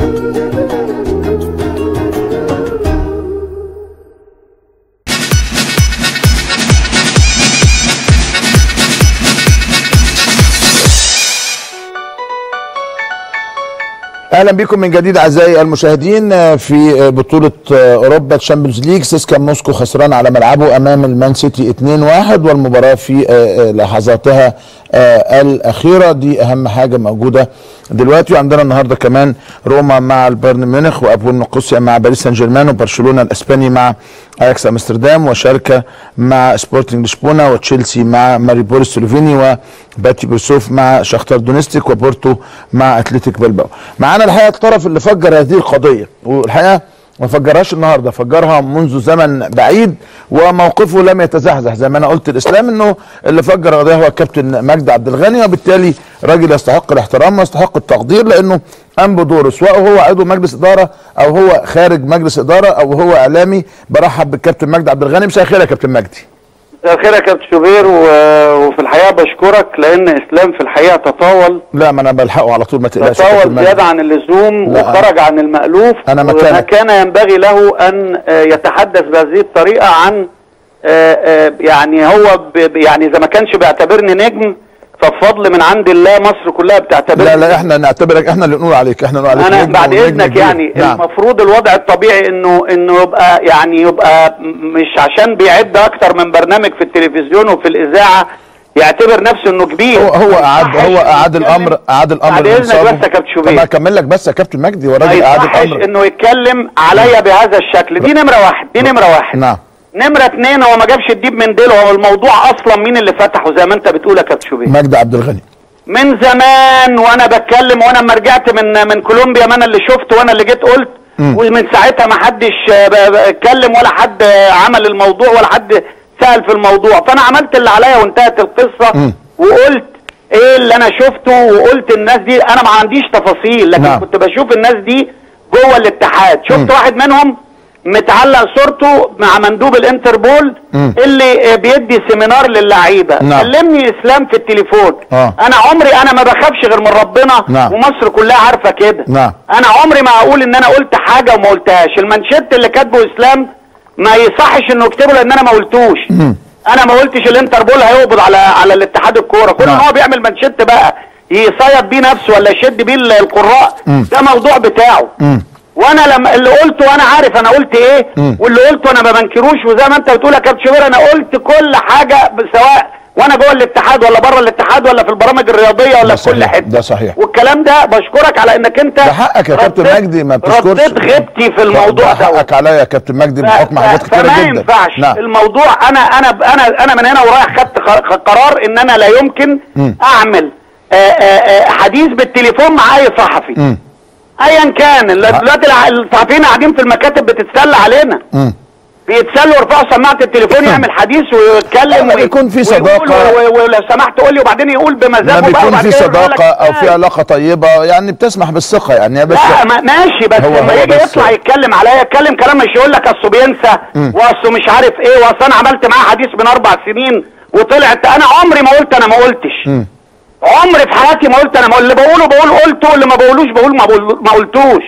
اهلا بكم من جديد اعزائي المشاهدين آه، في آه، بطوله آه، اوروبا تشامبيونز ليج سيسكا موسكو خسران على ملعبه امام المان سيتي 2-1 والمباراه في آه، آه، لحظاتها آه، الاخيره دي اهم حاجه موجوده دلوقتي وعندنا النهارده كمان روما مع البايرن ميونخ وابو نقوسيا مع باريس سان جيرمان وبرشلونه الاسباني مع اياكس امستردام وشاركه مع سبورتنج لشبونه وتشيلسي مع ماريبول السلوفيني وباتي بوسوف مع شختار دونستيك وبورتو مع اتلتيك بلباو معانا الحقيقه الطرف اللي فجر هذه القضيه والحقيقه ما فجرهاش النهارده فجرها منذ زمن بعيد وموقفه لم يتزحزح زي ما انا قلت الاسلام انه اللي فجر القضيه هو الكابتن مجدي عبد الغني وبالتالي راجل يستحق الاحترام ويستحق التقدير لانه قام بدوره سواء هو عضو مجلس اداره او هو خارج مجلس اداره او هو اعلامي برحب بالكابتن مجدي عبد الغني مساء الخير يا كابتن مجدي مساء الخير يا كابتن شوبير و... وفي الحقيقه بشكرك لان اسلام في الحقيقه تطاول لا ما انا بلحقه على طول ما تقلقش يا تطاول كابتن مجدي. زياده عن اللزوم لا، وخرج عن المألوف أنا وما مكانك. كان ينبغي له ان آه، يتحدث بهذه الطريقه عن آه، آه، يعني هو ب... ب- يعني اذا ما كانش بيعتبرني نجم فبفضل من عند الله مصر كلها بتعتبرني لا لا احنا نعتبرك احنا اللي نقول عليك احنا نقول عليك انا نجم بعد ونجم اذنك كبير. يعني نعم. المفروض الوضع الطبيعي انه انه يبقى يعني يبقى م- مش عشان بيعد اكتر من برنامج في التلفزيون وفي الاذاعه يعتبر نفسه انه كبير هو هو اعاد ما هو يصحش اعاد إنه الامر يتكلم. اعاد الامر بعد اذنك لانصابه. بس يا كابتن طب شوبير اكمل لك بس يا كابتن مجدي هو ما راجل اعاد يصحش الامر انه يتكلم عليا بهذا الشكل دي نمره واحد دي نمره واحد نعم نمره اتنين هو ما جابش الديب من ديل هو الموضوع اصلا مين اللي فتحه زي ما انت بتقول يا كابتن شوبير مجدي عبد الغني من زمان وانا بتكلم وانا لما رجعت من من كولومبيا ما انا اللي شفت وانا اللي جيت قلت ومن ساعتها ما حدش آه، ب- ب- اتكلم ولا حد آه، عمل الموضوع ولا حد سأل في الموضوع فانا عملت اللي عليا وانتهت القصة وقلت ايه اللي انا شفته وقلت الناس دي انا ما عنديش تفاصيل لكن نعم. كنت بشوف الناس دي جوه الاتحاد شفت واحد منهم متعلق صورته مع مندوب الانتربول اللي آه، بيدي سيمينار للعيبه نعم. كلمني اسلام في التليفون آه. انا عمري انا ما بخافش غير من ربنا نعم. ومصر كلها عارفه كده نعم. انا عمري ما اقول ان انا قلت حاجه وما قلتهاش المانشيت اللي كاتبه اسلام ما يصحش انه يكتبه لان انا ما قلتوش انا ما قلتش الانتربول هيقبض على على الاتحاد الكوره كل نعم. ان هو بيعمل مانشيت بقى يصيد بيه نفسه ولا يشد بيه ال- القراء ده موضوع بتاعه وانا لما اللي قلته انا عارف انا قلت ايه واللي قلته انا ما بنكروش وزي ما انت بتقول يا كابتن شوبير انا قلت كل حاجه سواء وانا جوه الاتحاد ولا بره الاتحاد ولا في البرامج الرياضيه ولا ده في كل صحيح، حته ده صحيح. والكلام ده بشكرك على انك انت ده حقك يا كابتن رديت- مجدي ما بتشكرش رديت غيبتي في الموضوع ده ده حقك عليا يا كابتن مجدي بحكم حاجات كتيره فما جدا ينفعش نعم الموضوع انا انا انا انا من هنا ورايح خدت قر- قرار ان انا لا يمكن اعمل آه، آه، آه، حديث بالتليفون مع اي صحفي ايا كان ال- دلوقتي الع- الصحفيين قاعدين في المكاتب بتتسلى علينا بيتسلوا ويرفعوا سماعه التليفون يعمل حديث ويتكلم لا، وي- يكون في ويقول صداقة. و- و- ولو سمحت قول لي وبعدين يقول بمزاجه لما بقى بيكون وبعد في كده يقول لك صداقه او في آه. علاقه طيبه يعني بتسمح بالثقه يعني بس لا ما ماشي بس هو- لما هو يجي بس- يطلع يتكلم عليا يتكلم كلام مش يقول لك اصله بينسى واصله مش عارف ايه واصل انا عملت معاه حديث من اربع سنين وطلعت انا عمري ما قلت انا ما قلتش عمري في حياتي ما قلت انا ما قلت اللي بقوله بقول قلته واللي ما بقولوش بقول ما, بقول ما قلتوش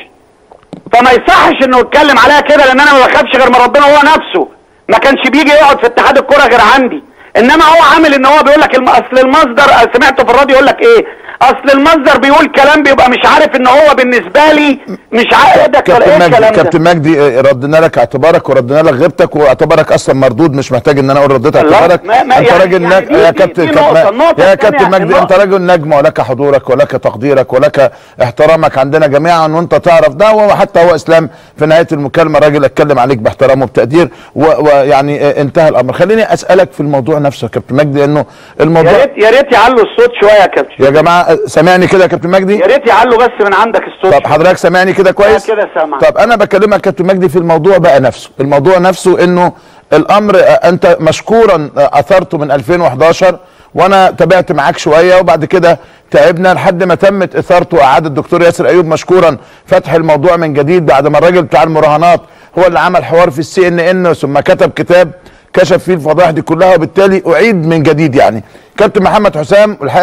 فما يصحش انه يتكلم عليا كده لان انا ما بخافش غير من ربنا هو نفسه ما كانش بيجي يقعد في اتحاد الكوره غير عندي انما هو عامل ان هو بيقول لك الم... اصل المصدر أنا سمعته في الراديو يقول لك ايه اصل المصدر بيقول كلام بيبقى مش عارف ان هو بالنسبه لي مش عارف ايه ده ايه كابتن مجدي الكلام ده كابتن مجدي آه، ردنا لك اعتبارك وردنا لك غيبتك واعتبارك اصلا مردود مش محتاج ان انا اقول رديت الله، اعتبارك ما- ما انت يعني- راجل يعني نج... دي- يا دي- كابتن دي كابتن- نقطة. النقطة يا الثانية- كابتن مجدي انت النقطة- راجل نجم ولك حضورك ولك تقديرك ولك احترامك عندنا جميعا وانت تعرف ده وحتى هو اسلام في نهايه المكالمه راجل اتكلم عليك باحترام وبتقدير و- ويعني آه، انتهى الامر خليني اسالك في الموضوع نفسه يا كابتن مجدي لانه الموضوع يا ريت يا ريت يعلوا الصوت شويه يا كابتن يا جماعه آه، سامعني كده يا كابتن مجدي يا ريت يعلوا بس من عندك الصوت طب حضرتك سامعني كده كويس كده سامعك. طب انا بكلمك يا كابتن مجدي في الموضوع بقى نفسه الموضوع نفسه انه الامر آه، انت مشكورا آه، اثرته من 2011 وانا تابعت معاك شويه وبعد كده تعبنا لحد ما تمت اثارته واعاد الدكتور ياسر ايوب مشكورا فتح الموضوع من جديد بعد ما الراجل بتاع المراهنات هو اللي عمل حوار في السي ان ان ثم كتب كتاب كشف فيه الفضائح دي كلها وبالتالي اعيد من جديد يعني كابتن محمد حسام الحقيقه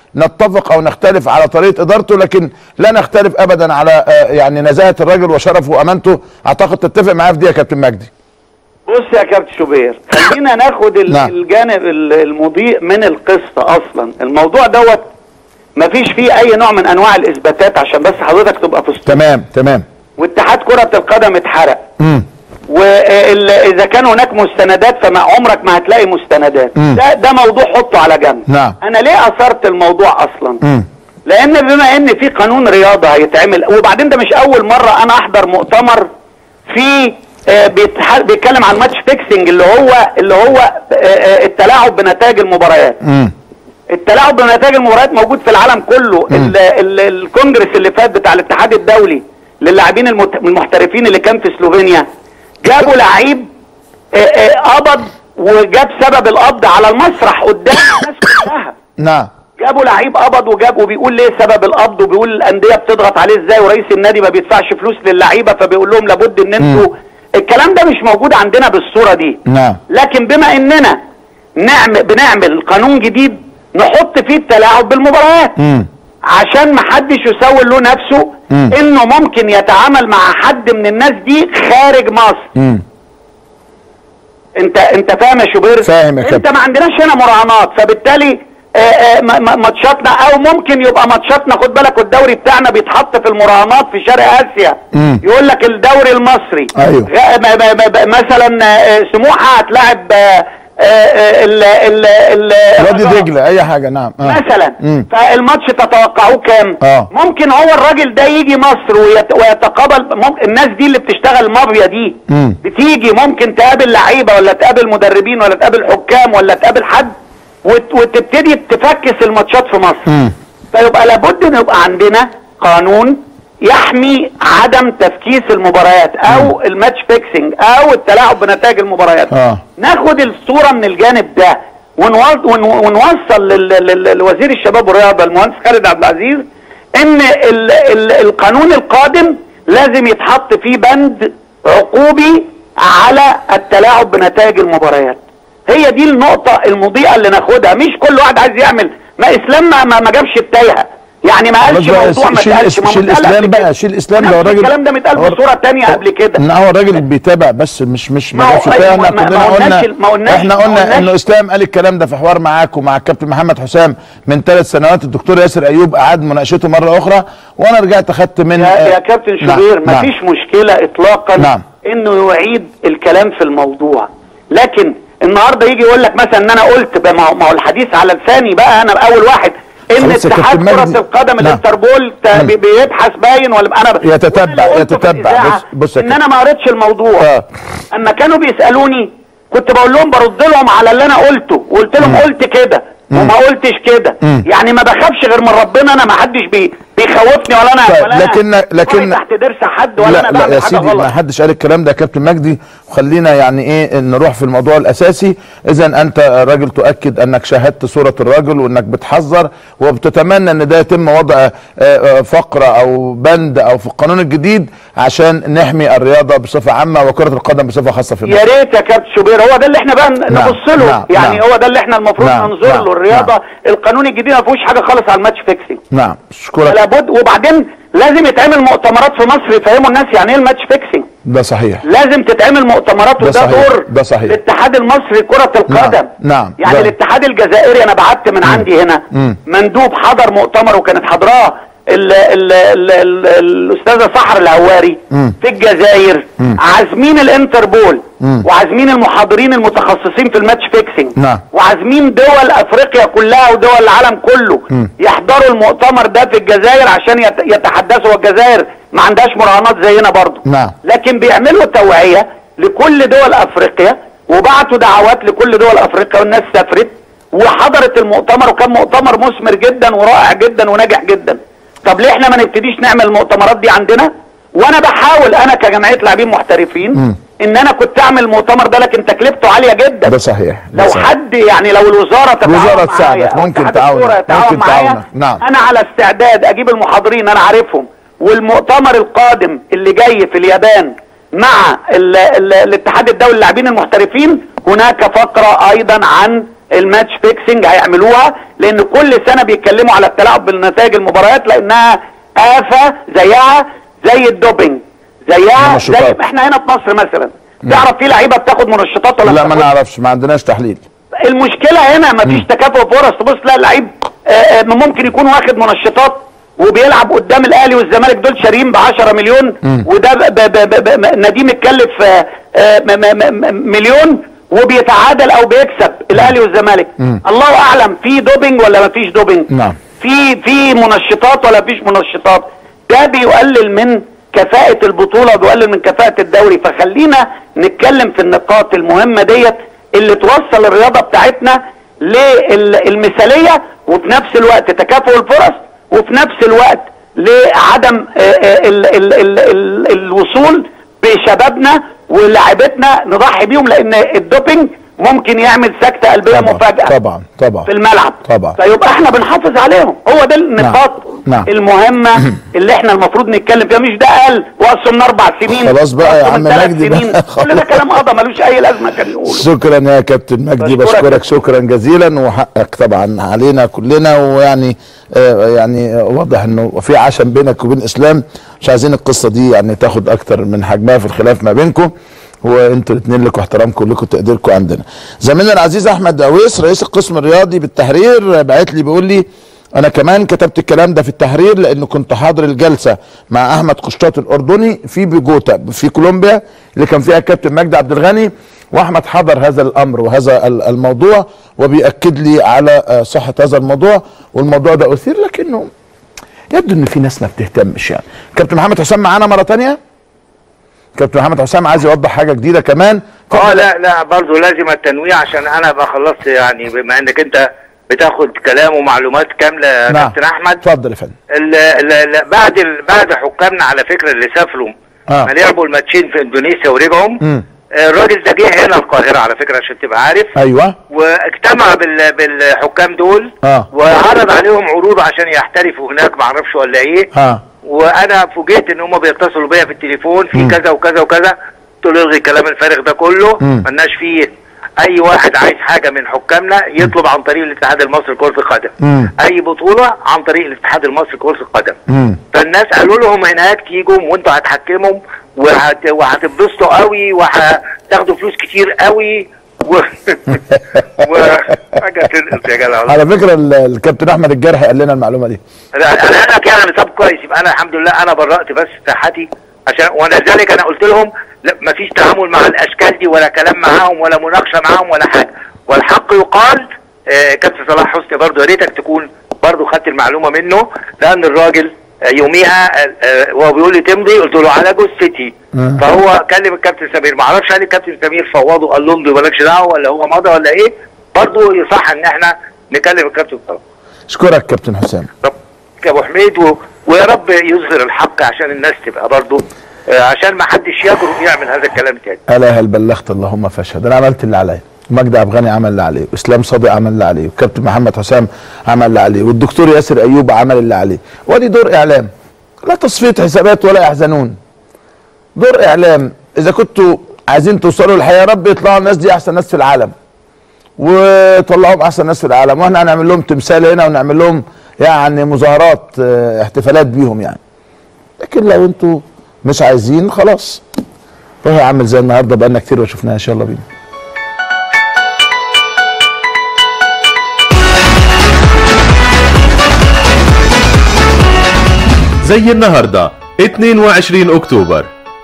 نتفق او نختلف على طريقه ادارته لكن لا نختلف ابدا على آه، يعني نزاهه الراجل وشرفه وامانته اعتقد تتفق معايا في دي يا كابتن مجدي بص يا كابتن شوبير خلينا ناخد ال- نعم. الجانب ال- المضيء من القصه اصلا الموضوع دوت مفيش فيه اي نوع من انواع الاثباتات عشان بس حضرتك تبقى في الصوره تمام تمام واتحاد كره القدم اتحرق امم واذا كان هناك مستندات فما عمرك ما هتلاقي مستندات مم. ده ده موضوع حطه على جنب نعم. انا ليه اثرت الموضوع اصلا امم لان بما ان في قانون رياضه هيتعمل وبعدين ده مش اول مره انا احضر مؤتمر في آه، بيتح- بيتكلم عن ماتش فيكسنج اللي هو اللي هو آه، آه، التلاعب بنتائج المباريات امم التلاعب بنتائج المباريات موجود في العالم كله ال ال الكونجرس اللي فات بتاع الاتحاد الدولي للاعبين المت- المحترفين اللي كان في سلوفينيا جابوا لعيب آه، آه، قبض وجاب سبب القبض على المسرح قدام الناس كلها نعم جابوا لعيب قبض وجاب وبيقول ليه سبب القبض وبيقول الانديه بتضغط عليه ازاي ورئيس النادي ما بيدفعش فلوس للعيبه فبيقول لهم لابد ان انتوا الكلام ده مش موجود عندنا بالصوره دي نعم لكن بما اننا نعمل بنعمل قانون جديد نحط فيه التلاعب بالمباريات امم عشان محدش يسول له نفسه مم. انه ممكن يتعامل مع حد من الناس دي خارج مصر امم انت انت فاهم يا شوبير فاهم يا انت كابتن. ما عندناش هنا مراهنات فبالتالي آه، آه، م- م- ماتشاتنا او ممكن يبقى ماتشاتنا خد بالك والدوري بتاعنا بيتحط في المراهنات في شرق اسيا مم. يقول لك الدوري المصري أيوه. غ- م- م- م- مثلا آه، سموحه هتلاعب آه، آه، آه، ال ال ال وادي الرجاء. دجله اي حاجه نعم آه. مثلا مم. فالماتش تتوقعوه كام آه. ممكن هو الراجل ده يجي مصر ويت... ويتقابل ممكن الناس دي اللي بتشتغل مافيا دي مم. بتيجي ممكن تقابل لعيبه ولا تقابل مدربين ولا تقابل حكام ولا تقابل حد وت... وتبتدي تفكس الماتشات في مصر مم. فيبقى لابد ان يبقى عندنا قانون يحمي عدم تفكيس المباريات او الماتش فيكسنج او التلاعب بنتائج المباريات آه. ناخد الصوره من الجانب ده ونو- ون- ونوصل لل- لل- لوزير الشباب والرياضه المهندس خالد عبد العزيز ان ال ال القانون القادم لازم يتحط فيه بند عقوبي على التلاعب بنتائج المباريات هي دي النقطة المضيئة اللي ناخدها مش كل واحد عايز يعمل ما اسلام ما, ما, ما جابش التايهة يعني ما قالش خلاص بقى، موضوع ما شيل- اتقالش ما شيل متقال الإسلام قبل بقى، كده. شيل الإسلام نفس ده الراجل- الكلام ده متقال هو- بصورة تانية قبل كده ان هو الراجل بيتابع بس مش مش ما ما هو- جابش فيها ما- احنا ما- كلنا ما قلناش- قلنا ما قلناش- احنا ما قلنا قلناش. انه اسلام قال الكلام ده في حوار معاك ومع الكابتن محمد حسام من ثلاث سنوات الدكتور ياسر ايوب اعاد مناقشته مره اخرى وانا رجعت اخدت من يا, يا آه، كابتن نعم، شوبير نعم. مفيش مشكلة اطلاقا نعم. انه يعيد الكلام في الموضوع لكن النهارده يجي يقول لك مثلا ان انا قلت بقى ما هو- ما هو الحديث على لساني بقى انا اول واحد ان خلاص يا اتحاد كابتن كرة مجدي. القدم نعم. الانتربول تا- بي- بيبحث باين ولا انا ب- يتتبع- وأنا لو قلت في يتتبع. الإذاعة بص- بص يا ان كابتن. انا ما قريتش الموضوع آه. اما كانوا بيسالوني كنت بقول لهم برد لهم على اللي انا قلته وقلت لهم قلت كده وما قلتش كده مم. يعني ما بخافش غير من ربنا انا ما حدش بي بيخوفني ولا انا طيب، ولا أنا لكن- لكن- واقف تحت درس حد ولا لا انا لا بعمل يا حاجه سيدي ما غلط حدش قال الكلام ده يا كابتن مجدي وخلينا يعني ايه نروح في الموضوع الاساسي اذا انت راجل تؤكد انك شاهدت صوره الرجل وانك بتحذر وبتتمنى ان ده يتم وضع آه، آه، فقره او بند او في القانون الجديد عشان نحمي الرياضه بصفه عامه وكره القدم بصفه خاصه في يا مصر ريت يا كابتن شوبير هو ده اللي احنا بقى نبص له نعم، يعني نعم. هو ده اللي احنا المفروض نعم، ننظر نعم، له الرياضه نعم. القانون الجديد ما فيهوش حاجه خالص على الماتش فيكسنج نعم اشكرك لابد وبعدين لازم يتعمل مؤتمرات في مصر يفهموا الناس يعني ايه الماتش فيكسنج ده صحيح لازم تتعمل مؤتمرات ده وده صحيح، دور ده صحيح. الاتحاد المصري كرة القدم نعم، يعني ده- الاتحاد الجزائري انا بعت من عندي هنا مم. مندوب حضر مؤتمر وكانت حضراه ال ال ال ال الاستاذه سحر الهواري مم. في الجزائر عازمين الانتربول وعازمين المحاضرين المتخصصين في الماتش فيكسنج نعم. وعازمين دول افريقيا كلها ودول العالم كله يحضروا المؤتمر ده في الجزائر عشان يت- يتحدثوا والجزائر ما عندهاش مراهنات زينا برضو نعم. لكن بيعملوا توعية لكل دول افريقيا وبعتوا دعوات لكل دول افريقيا والناس سافرت وحضرت المؤتمر وكان مؤتمر مثمر جدا ورائع جدا وناجح جدا طب ليه احنا ما نبتديش نعمل المؤتمرات دي عندنا وانا بحاول انا كجمعيه لاعبين محترفين ان انا كنت اعمل المؤتمر ده لكن تكلفته عاليه جدا ده صحيح ده لو صحيح. حد يعني لو الوزاره تتعاون الوزارة تساعدك، معايا أو ممكن اتحاد تعاونك، الكورة يتعاون ممكن معايا، تعاونك، نعم. انا على استعداد اجيب المحاضرين انا عارفهم والمؤتمر القادم اللي جاي في اليابان مع ال ال الاتحاد الدولي للاعبين المحترفين هناك فقره ايضا عن الماتش فيكسنج هيعملوها لان كل سنه بيتكلموا على التلاعب بالنتائج المباريات لانها افه زيها زي الدوبينج زيها زي منشطات. احنا هنا في مصر مثلا تعرف في لعيبه بتاخد منشطات ولا لا ما بتاخدش؟ نعرفش ما عندناش تحليل المشكله هنا مفيش تكافؤ فرص تبص لا اللعيب آه، آه، ممكن يكون واخد منشطات وبيلعب قدام الاهلي والزمالك دول شاريين ب 10 مليون وده ب- ب- ب- ب- ب- نديم اتكلف آه، آه، م- م- م- مليون وبيتعادل او بيكسب الاهلي والزمالك الله اعلم في دوبينج ولا مفيش دوبينج نعم. في في منشطات ولا مفيش منشطات ده بيقلل من كفاءة البطولة بيقلل من كفاءة الدوري فخلينا نتكلم في النقاط المهمة ديت اللي توصل الرياضة بتاعتنا للمثالية وفي نفس الوقت تكافؤ الفرص وفي نفس الوقت لعدم آه، آه، ال ال ال ال الوصول بشبابنا ولاعيبتنا نضحي بيهم لان الدوبينج ممكن يعمل سكتة قلبية طبعا مفاجأة طبعا طبعا في الملعب طبعا. فيبقى احنا بنحافظ عليهم هو ده النقاط نعم. المهمه اللي احنا المفروض نتكلم فيها مش ده قال وقصوا من اربع سنين خلاص بقى يا وقصوا عم من ثلاث مجدي بقى. سنين كل ده كلام قضى ملوش اي لازمه كان نقوله شكرا يا كابتن مجدي بشكرك. بشكرك شكرا جزيلا وحقك طبعا علينا كلنا ويعني آه، يعني واضح انه في عشم بينك وبين اسلام مش عايزين القصه دي يعني تاخد اكتر من حجمها في الخلاف ما بينكم وانتوا الاثنين لكم احترامكم لكم تقديركم عندنا زميلنا العزيز احمد داويس رئيس القسم الرياضي بالتحرير بعت لي بيقول لي انا كمان كتبت الكلام ده في التحرير لانه كنت حاضر الجلسه مع احمد قشطاط الاردني في بيجوتا في كولومبيا اللي كان فيها الكابتن مجدي عبد الغني واحمد حضر هذا الامر وهذا ال- الموضوع وبيأكد لي على آه، صحه هذا الموضوع والموضوع ده اثير لكنه يبدو ان في ناس ما بتهتمش يعني كابتن محمد حسام معانا مره تانية كابتن محمد حسام عايز يوضح حاجه جديده كمان اه لا لا برضه لازم التنويع عشان انا ابقى خلصت يعني بما انك انت بتاخد كلام ومعلومات كامله يا نعم. كابتن احمد اتفضل يا فندم ال- ال- ال- بعد ال- بعد حكامنا على فكره اللي سافروا آه. ما لعبوا الماتشين في اندونيسيا ورجعوا مم. آه، الراجل ده جه هنا القاهره على فكره عشان تبقى عارف ايوه واجتمع بال- بالحكام دول آه. وعرض عليهم عروض عشان يحترفوا هناك معرفش ولا ايه ها وانا فوجئت ان هم بيتصلوا بيا في التليفون في مم. كذا وكذا وكذا قلت له الغي الكلام الفارغ ده كله مم. ملناش فيه اي واحد عايز حاجه من حكامنا يطلب عن طريق الاتحاد المصري لكره القدم مم. اي بطوله عن طريق الاتحاد المصري لكره القدم مم. فالناس قالوا لهم هناك تيجوا وانتوا هتحكموا وهت... وهتتبسطوا قوي وهتاخدوا فلوس كتير قوي و... و... حاجه تنقص يا جدع على فكره ال- الكابتن احمد الجرحي قال لنا المعلومه دي لا انا انا يعني طب كويس يبقى انا الحمد لله انا برأت بس صحتي عشان ولذلك انا قلت لهم لا مفيش تعامل مع الاشكال دي ولا كلام معاهم ولا مناقشه معاهم ولا حاجه والحق يقال آه كابتن صلاح حسني برضه يا ريتك تكون برضه خدت المعلومه منه لان الراجل آه، يوميها آه، آه، وهو بيقول لي تمضي قلت له على جثتي مم. فهو كلم الكابتن سمير ما اعرفش هل الكابتن سمير فوضه قال له امضي مالكش دعوه ولا هو مضى ولا ايه برضه يصح ان احنا نكلم الكابتن صلاح اشكرك كابتن حسام رب يا ابو حميد و... ويا رب يظهر الحق عشان الناس تبقى برضه آه، عشان ما حدش يجرؤ يعمل هذا الكلام تاني الا هل بلغت اللهم فاشهد انا عملت اللي عليا مجدي عبد الغني عمل اللي عليه واسلام صادق عمل اللي عليه والكابتن محمد حسام عمل اللي عليه والدكتور ياسر ايوب عمل اللي عليه وادي دور اعلام لا تصفيه حسابات ولا يحزنون دور اعلام اذا كنتوا عايزين توصلوا للحياه يا رب يطلعوا الناس دي احسن ناس في العالم وطلعوهم احسن ناس في العالم واحنا هنعمل لهم تمثال هنا ونعمل لهم يعني مظاهرات اه، احتفالات بيهم يعني لكن لو انتوا مش عايزين خلاص روح اعمل زي النهارده بقالنا كتير ما شفناهاش يلا بينا زي النهاردة 22 أكتوبر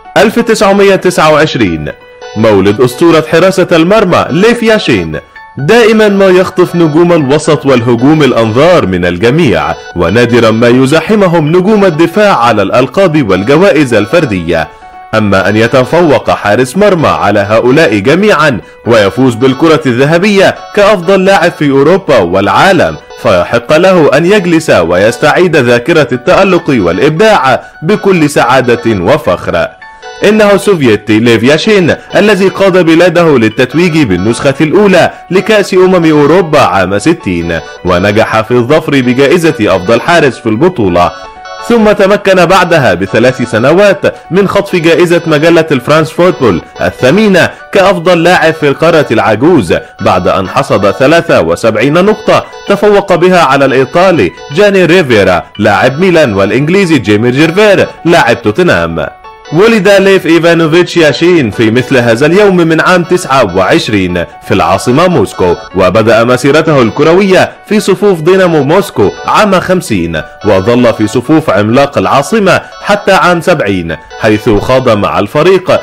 1929 مولد أسطورة حراسة المرمى ليف ياشين دائما ما يخطف نجوم الوسط والهجوم الأنظار من الجميع ونادرا ما يزاحمهم نجوم الدفاع على الألقاب والجوائز الفردية أما أن يتفوق حارس مرمى على هؤلاء جميعا ويفوز بالكرة الذهبية كأفضل لاعب في أوروبا والعالم فيحق له أن يجلس ويستعيد ذاكرة التألق والإبداع بكل سعادة وفخر إنه سوفيتي ليف ياشين الذي قاد بلاده للتتويج بالنسخة الأولى لكأس أمم أوروبا عام 60 ونجح في الظفر بجائزة أفضل حارس في البطولة ثم تمكن بعدها بثلاث سنوات من خطف جائزة مجلة الفرانس فوتبول الثمينة كأفضل لاعب في القارة العجوز بعد أن حصد 73 نقطة تفوق بها على الإيطالي جاني ريفيرا لاعب ميلان والإنجليزي جيمي جيرفير لاعب توتنهام ولد ليف إيفانوفيتش ياشين في مثل هذا اليوم من عام 29 في العاصمة موسكو وبدأ مسيرته الكروية في صفوف دينامو موسكو عام 50 وظل في صفوف عملاق العاصمة حتى عام 70 حيث خاض مع الفريق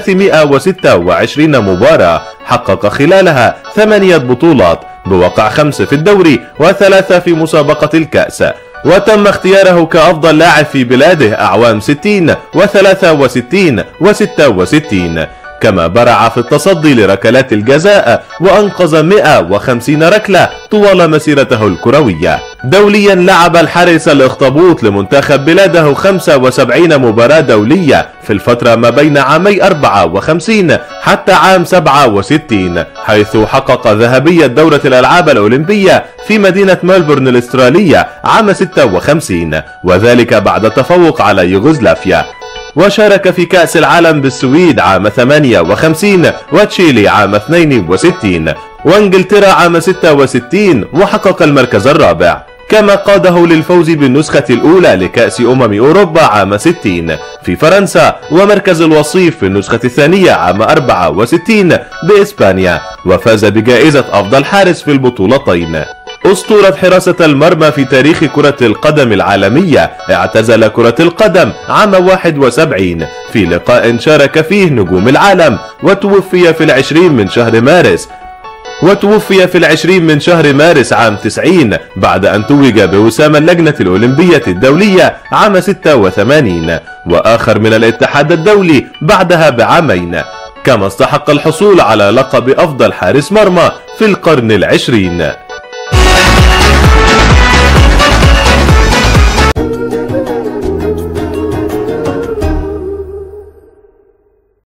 326 مباراة حقق خلالها ثمانية بطولات بوقع خمس في الدوري وثلاثة في مسابقة الكأس وتم اختياره كأفضل لاعب في بلاده أعوام 60 و63 و66 كما برع في التصدي لركلات الجزاء وأنقذ 150 ركلة طوال مسيرته الكروية دوليا لعب الحارس الاخطبوط لمنتخب بلاده 75 مباراة دولية في الفترة ما بين عامي 54 حتى عام 67 حيث حقق ذهبية دورة الألعاب الأولمبية في مدينة ملبورن الأسترالية عام 56 وذلك بعد تفوق على يوغوسلافيا وشارك في كأس العالم بالسويد عام 58 وتشيلي عام 62 وانجلترا عام 66 وحقق المركز الرابع كما قاده للفوز بالنسخة الأولى لكأس أمم أوروبا عام 60 في فرنسا ومركز الوصيف في النسخة الثانية عام 64 بإسبانيا وفاز بجائزة أفضل حارس في البطولتين أسطورة حراسة المرمى في تاريخ كرة القدم العالمية اعتزل كرة القدم عام 71 في لقاء شارك فيه نجوم العالم وتوفي في العشرين من شهر مارس وتوفي في العشرين من شهر مارس عام 90 بعد أن توج بوسام اللجنة الأولمبية الدولية عام 86 وآخر من الاتحاد الدولي بعدها بعامين كما استحق الحصول على لقب أفضل حارس مرمى في القرن العشرين